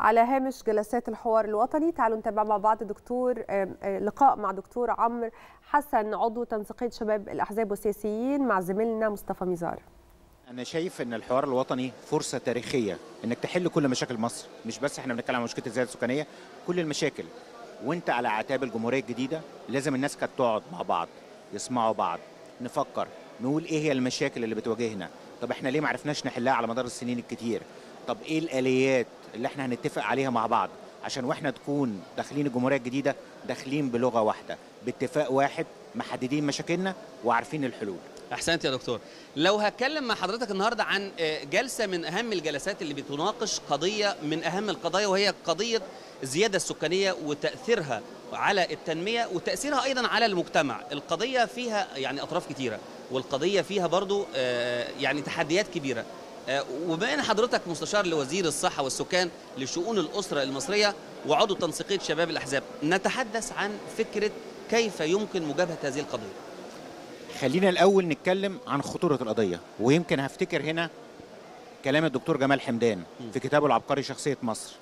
على هامش جلسات الحوار الوطني تعالوا نتابع مع بعض دكتور لقاء مع دكتور عمرو حسن عضو تنسيقيه شباب الاحزاب والسياسيين مع زميلنا مصطفى ميزار انا شايف ان الحوار الوطني فرصه تاريخيه انك تحل كل مشاكل مصر مش بس احنا بنتكلم عن مشكله الزياده السكانيه كل المشاكل وانت على اعتاب الجمهوريه الجديده لازم الناس كانت تقعد مع بعض يسمعوا بعض نفكر نقول ايه هي المشاكل اللي بتواجهنا طب احنا ليه ما عرفناش نحلها على مدار السنين الكتير طب ايه الاليات اللي احنا هنتفق عليها مع بعض عشان واحنا تكون داخلين الجمهوريه الجديده داخلين بلغه واحده باتفاق واحد محددين مشاكلنا وعارفين الحلول احسنت يا دكتور لو هتكلم مع حضرتك النهارده عن جلسه من اهم الجلسات اللي بتناقش قضيه من اهم القضايا وهي قضيه الزياده السكانيه وتاثيرها على التنميه وتاثيرها ايضا على المجتمع القضيه فيها يعني اطراف كتيره والقضيه فيها برضو يعني تحديات كبيره وبما ان حضرتك مستشار لوزير الصحه والسكان لشؤون الاسره المصريه وعضو تنسيقيه شباب الاحزاب نتحدث عن فكره كيف يمكن مجابهه هذه القضيه خلينا الاول نتكلم عن خطوره القضيه ويمكن هفتكر هنا كلام الدكتور جمال حمدان في كتابه العبقري شخصيه مصر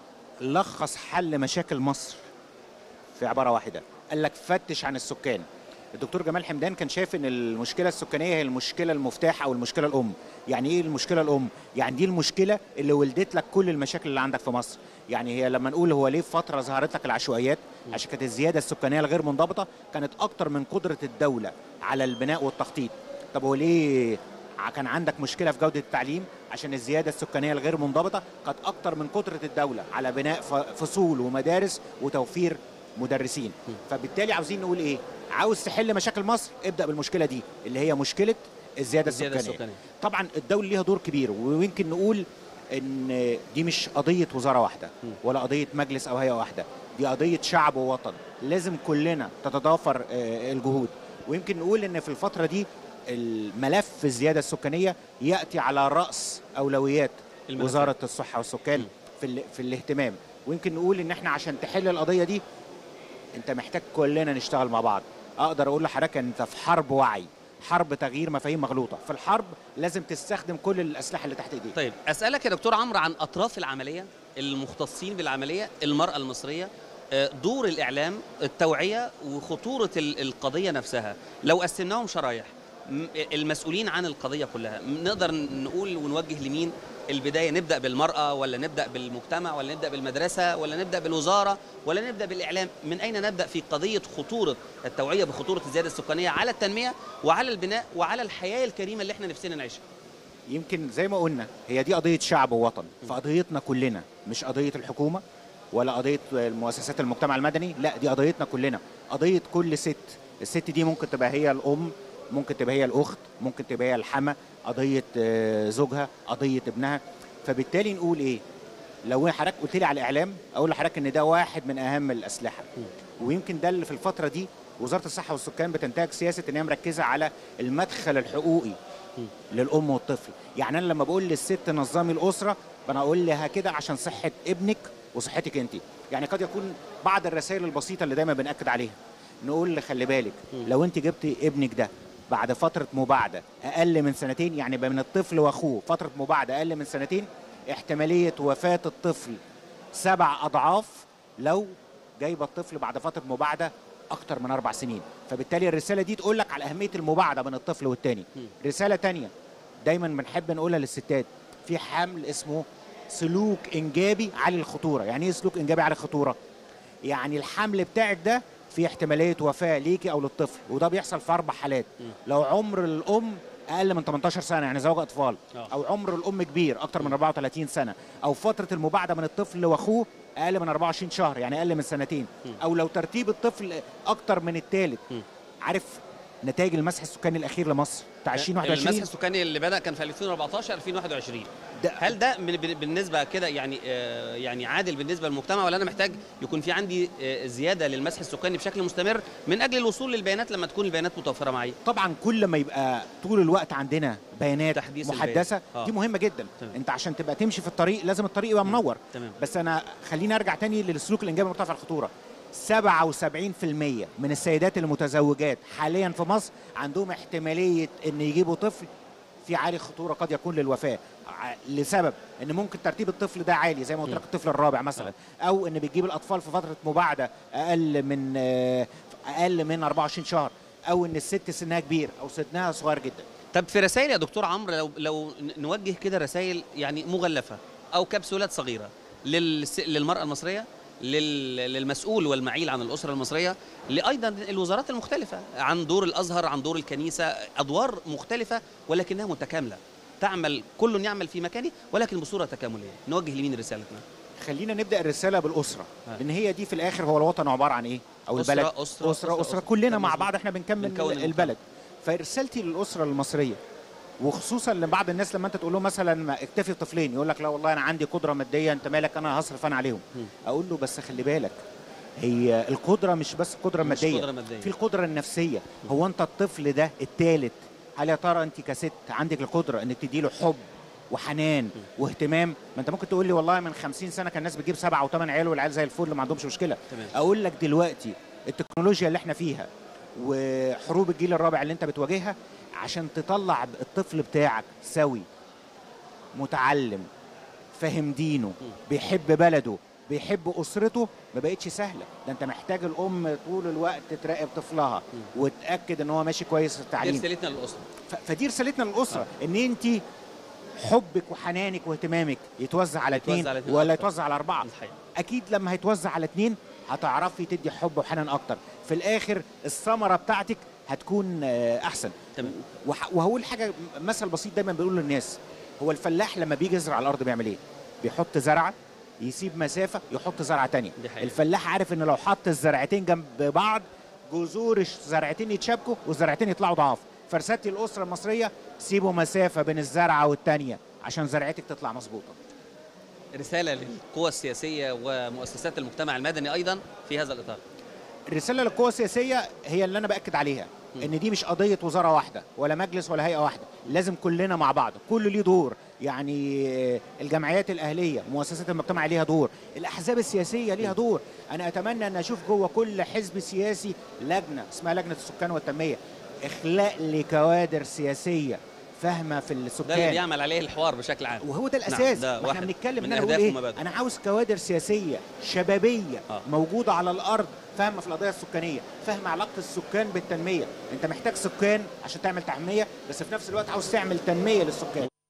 لخص حل مشاكل مصر في عباره واحده قال لك فتش عن السكان الدكتور جمال حمدان كان شايف ان المشكله السكانيه هي المشكله المفتاح او المشكله الام يعني ايه المشكله الام يعني دي المشكله اللي ولدت لك كل المشاكل اللي عندك في مصر يعني هي لما نقول هو ليه في فتره ظهرت لك العشوائيات عشان كانت الزياده السكانيه الغير منضبطه كانت اكتر من قدره الدوله على البناء والتخطيط طب هو ليه كان عندك مشكله في جوده التعليم عشان الزياده السكانيه الغير منضبطه كانت اكتر من قدره الدوله على بناء فصول ومدارس وتوفير مدرسين فبالتالي عاوزين نقول ايه عاوز تحل مشاكل مصر ابدا بالمشكله دي اللي هي مشكله الزياده, الزيادة السكانيه. السكانيه طبعا الدوله ليها دور كبير ويمكن نقول ان دي مش قضيه وزاره واحده ولا قضيه مجلس او هيئه واحده دي قضيه شعب ووطن لازم كلنا تتضافر الجهود ويمكن نقول ان في الفتره دي الملف الزياده السكانيه ياتي على راس اولويات الملف. وزاره الصحه والسكان في في الاهتمام ويمكن نقول ان احنا عشان تحل القضيه دي انت محتاج كلنا نشتغل مع بعض اقدر اقول لحضرتك انت في حرب وعي حرب تغيير مفاهيم مغلوطه في الحرب لازم تستخدم كل الاسلحه اللي تحت ايديك طيب اسالك يا دكتور عمرو عن اطراف العمليه المختصين بالعمليه المراه المصريه دور الاعلام التوعيه وخطوره القضيه نفسها لو قسمناهم شرايح المسؤولين عن القضيه كلها نقدر نقول ونوجه لمين البدايه نبدا بالمراه ولا نبدا بالمجتمع ولا نبدا بالمدرسه ولا نبدا بالوزاره ولا نبدا بالاعلام من اين نبدا في قضيه خطوره التوعيه بخطوره الزياده السكانيه على التنميه وعلى البناء وعلى الحياه الكريمه اللي احنا نفسنا نعيشها يمكن زي ما قلنا هي دي قضيه شعب ووطن فقضيتنا كلنا مش قضيه الحكومه ولا قضيه مؤسسات المجتمع المدني لا دي قضيتنا كلنا قضيه كل ست الست دي ممكن تبقى هي الام ممكن تبقى هي الاخت ممكن تبقى هي الحما قضيه زوجها قضيه ابنها فبالتالي نقول ايه لو حضرتك قلت لي على الاعلام اقول لحضرتك ان ده واحد من اهم الاسلحه ويمكن ده اللي في الفتره دي وزاره الصحه والسكان بتنتهج سياسه ان هي مركزه على المدخل الحقوقي للام والطفل يعني انا لما بقول للست نظمي الاسره انا اقول لها كده عشان صحه ابنك وصحتك انت يعني قد يكون بعض الرسائل البسيطه اللي دايما بناكد عليها نقول خلي بالك لو انت جبتي ابنك ده بعد فتره مباعده اقل من سنتين يعني من الطفل واخوه فتره مباعده اقل من سنتين احتماليه وفاه الطفل سبع اضعاف لو جايبه الطفل بعد فتره مباعده اكتر من اربع سنين فبالتالي الرساله دي تقول لك على اهميه المباعده بين الطفل والتاني رساله تانية دايما بنحب نقولها للستات في حمل اسمه سلوك انجابي عالي الخطوره يعني ايه سلوك انجابي عالي الخطوره يعني الحمل بتاعك ده في احتماليه وفاه ليكي او للطفل وده بيحصل في اربع حالات لو عمر الام اقل من 18 سنه يعني زوج اطفال او عمر الام كبير اكتر من 34 سنه او فتره المباعده من الطفل واخوه اقل من 24 شهر يعني اقل من سنتين او لو ترتيب الطفل اكتر من الثالث عارف نتائج المسح السكاني الاخير لمصر بتاع 2021 المسح السكاني اللي بدا كان في 2014 2021 ده هل ده بالنسبه كده يعني آه يعني عادل بالنسبه للمجتمع ولا انا محتاج يكون في عندي آه زياده للمسح السكاني بشكل مستمر من اجل الوصول للبيانات لما تكون البيانات متوفره معايا طبعا كل ما يبقى طول الوقت عندنا بيانات محدثه آه. دي مهمه جدا تمام. انت عشان تبقى تمشي في الطريق لازم الطريق يبقى منور تمام. بس انا خليني ارجع تاني للسلوك الانجابي مرتفع الخطوره 77% من السيدات المتزوجات حاليا في مصر عندهم احتماليه ان يجيبوا طفل في عالي خطوره قد يكون للوفاه ع- لسبب ان ممكن ترتيب الطفل ده عالي زي ما قلت لك الطفل الرابع مثلا او ان بتجيب الاطفال في فتره مباعده اقل من آه، اقل من 24 شهر او ان الست سنها كبير او سنها صغير جدا طب في رسائل يا دكتور عمرو لو لو نوجه كده رسائل يعني مغلفه او كبسولات صغيره للس... للمراه المصريه لل... للمسؤول والمعيل عن الاسره المصريه لايضا الوزارات المختلفه عن دور الازهر عن دور الكنيسه ادوار مختلفه ولكنها متكامله تعمل كل يعمل في مكانه ولكن بصوره تكامليه نوجه لمين رسالتنا خلينا نبدا الرساله بالاسره ها. لان هي دي في الاخر هو الوطن عباره عن ايه او أسرة، البلد أسرة، اسره أسرة، اسره, أسرة. كلنا مع مظبوط. بعض احنا بنكمل بنكون المجتمع. البلد فرسالتي للاسره المصريه وخصوصا لبعض الناس لما انت تقول لهم مثلا ما اكتفي طفلين يقول لك لا والله انا عندي قدره ماديه انت مالك انا هصرف انا عليهم مم. اقول له بس خلي بالك هي القدره مش بس قدره مش ماديه قدرة مادية. في القدره النفسيه هو انت الطفل ده الثالث هل يا ترى انت كست عندك القدره انك تدي له حب وحنان واهتمام ما انت ممكن تقول لي والله من 50 سنه كان الناس بتجيب سبعه وثمان عيال والعيال زي الفل ما عندهمش مشكله تمام. اقول لك دلوقتي التكنولوجيا اللي احنا فيها وحروب الجيل الرابع اللي انت بتواجهها عشان تطلع الطفل بتاعك سوي متعلم فاهم دينه بيحب بلده بيحب اسرته ما بقتش سهله ده انت محتاج الام طول الوقت تراقب طفلها وتاكد ان هو ماشي كويس في دي التعليم رسالتنا للاسره ف- فدي رسالتنا للاسره ان انت حبك وحنانك واهتمامك يتوزع على يتوزع اثنين على اتنين ولا أكتر. يتوزع على اربعه الحقيقة. اكيد لما هيتوزع على اثنين هتعرفي تدي حب وحنان اكتر في الاخر الثمره بتاعتك هتكون آه، احسن تمام. وح- وهقول حاجه مثل بسيط دايما بقول للناس هو الفلاح لما بيجي يزرع على الارض بيعمل ايه بيحط زرعه يسيب مسافه يحط زرعه تانية دي حقيقة. الفلاح عارف ان لو حط الزرعتين جنب بعض جذور الزرعتين يتشابكوا والزرعتين يطلعوا ضعاف فرسالتي الاسره المصريه سيبوا مسافه بين الزرعه والتانية عشان زرعتك تطلع مظبوطه رساله للقوى السياسيه ومؤسسات المجتمع المدني ايضا في هذا الاطار الرساله للقوى السياسيه هي اللي انا باكد عليها ان دي مش قضيه وزاره واحده ولا مجلس ولا هيئه واحده لازم كلنا مع بعض كل ليه دور يعني الجمعيات الاهليه مؤسسات المجتمع ليها دور الاحزاب السياسيه ليها دور انا اتمنى ان اشوف جوه كل حزب سياسي لجنه اسمها لجنه السكان والتنميه اخلاق لكوادر سياسيه فاهمه في ده اللي السكان بيعمل عليه الحوار بشكل عام وهو ده الاساس ده ما احنا واحد بنتكلم من ان انا بقول أهداف ايه ومبادئ. انا عاوز كوادر سياسيه شبابيه آه. آه. موجوده على الارض فاهمه في القضيه السكانيه فاهمه علاقه السكان بالتنميه انت محتاج سكان عشان تعمل تنميه بس في نفس الوقت عاوز تعمل تنميه للسكان